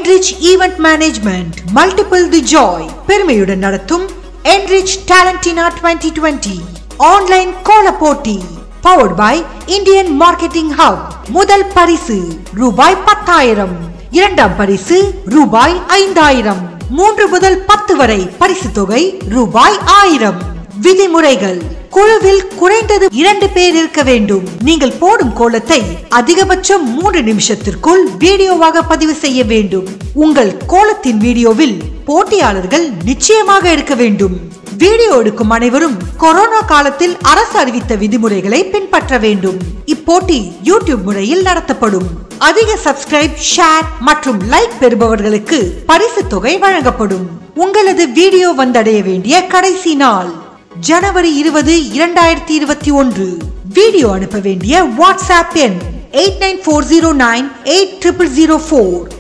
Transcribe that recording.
enrich event management multiply the joy பெருமையுடன் நடத்தும் enrich டேலண்டினா 2020 ஆன்லைன் கோல போட்டி powered by Indian marketing hub முதல் பரிசு ரூபாய் பத்தாயிரம் இரண்டாம் பரிசு ரூபாய் ஐந்தாயிரம் மூன்று முதல் பத்து வரை பரிசு தொகை ரூபாய் ஆயிரம் விதிமுறைகள் குழுவில் குறைந்தது இரண்டு பேர் இருக்க வேண்டும் நீங்கள் போடும் கோலத்தை அதிகபட்சம் மூன்று நிமிஷத்திற்குள் வீடியோவாக பதிவு செய்ய வேண்டும் உங்கள் கோலத்தின் வீடியோவில் போட்டியாளர்கள் நிச்சயமாக இருக்க வேண்டும் வீடியோ எடுக்கும் அனைவரும் கொரோனா காலத்தில் அரசு அறிவித்த விதிமுறைகளை பின்பற்ற வேண்டும் இப்போட்டி யூடியூப் முறையில் நடத்தப்படும் அதிக சப்ஸ்கிரைப் ஷேர் மற்றும் லைக் பெறுபவர்களுக்கு பரிசு தொகை வழங்கப்படும் உங்களது வீடியோ வந்தடைய வேண்டிய கடைசி நாள் ஜனவரி இருபது இரண்டாயிரத்தி இருபத்தி ஒன்று வீடியோ அனுப்ப வேண்டிய வாட்ஸ்அப் எண் eight nine four zero nine eight triple zero four